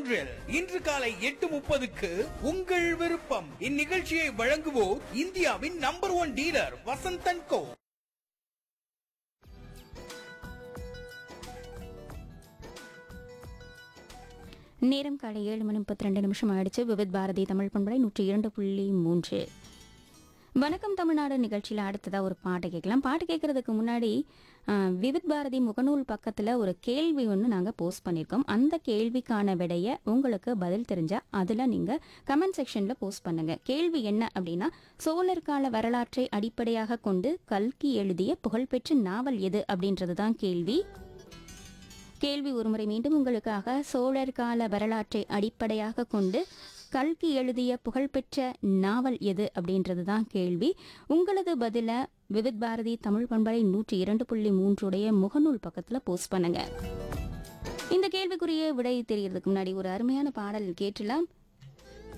ஒன்றில் இன்று காலை எட்டு முப்பதுக்கு உங்கள் விருப்பம் இந்நிகழ்ச்சியை வழங்குவோர் இந்தியாவின் number one dealer Vasanthan co நேரம் காலை ஏழு மணி முப்பத்தி ரெண்டு நிமிஷம் ஆயிடுச்சு விவித் பாரதி தமிழ் பண்பலை நூற்றி இரண்டு புள்ளி மூன்று வணக்கம் தமிழ்நாடு நிகழ்ச்சியில் அடுத்ததாக ஒரு பாட்டு கேட்கலாம் பாட்டு கேட்கறதுக்கு முன்னாடி ஆஹ், விவித் பாரதி முகநூல் பக்கத்தில் ஒரு கேள்வி ஒன்று நாங்கள் போஸ்ட் பண்ணியிருக்கோம் அந்த கேள்விக்கான விடையை உங்களுக்கு பதில் தெரிஞ்சால் அதில் நீங்கள் கமெண்ட் செக்ஷனில் போஸ்ட் பண்ணுங்கள் கேள்வி என்ன அப்படின்னா சோழர் கால வரலாற்றை அடிப்படையாக கொண்டு கல்கி எழுதிய புகழ்பெற்ற நாவல் எது அப்படின்றது தான் கேள்வி கேள்வி ஒருமுறை மீண்டும் உங்களுக்காக சோழர் கால வரலாற்றை அடிப்படையாக கொண்டு கல்கி எழுதிய புகழ்பெற்ற நாவல் எது அப்படின்றது தான் கேள்வி உங்களது பதில விவித் பாரதி தமிழ் பண்பலை நூற்றி இரண்டு புள்ளி மூன்றுடைய முகநூல் பக்கத்துல போஸ்ட் பண்ணுங்க இந்த கேள்விக்குரிய விடை தெரியறதுக்கு முன்னாடி ஒரு அருமையான பாடல் கேட்டலாம்